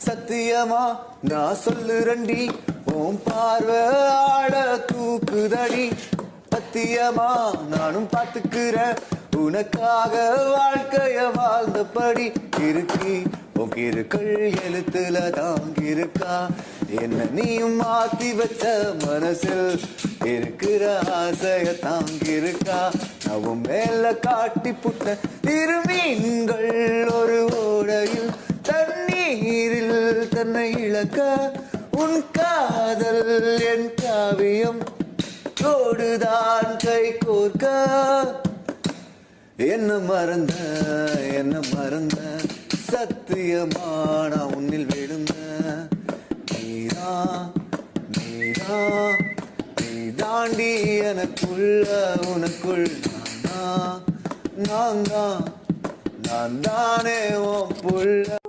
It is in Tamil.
சத்தியமா நான் சொல்லுறண்டி உன் பார்வை ஆட தூக்குதடி சத்தியமா நானும் பாத்துக்கிறேன் உனக்காக வாழ்க்கைய வாழ்ந்தபடி இருக்கி உன் கிருக்கள் எழுத்துல தாங்கிருக்கா என்ன நீயும் மாத்தி வச்ச மனசில் இருக்கிற ஆசைய தாங்கிருக்கா நான் உன் மேல காட்டி புட்ட திருமீன்கள் ஒரு ஓடையில் தண்ணீரில் தன்னை இழக்க உன் காதல் என் காவியம் தோடுதான் கை கோர்க்க என்ன மறந்த என்ன மறந்த சத்தியமான உன்னில் விழுந்த நீரா நீரா நீ தாண்டி எனக்குள்ள உனக்குள் நான் தான் நான் தான் நான் தானே உன் புள்ள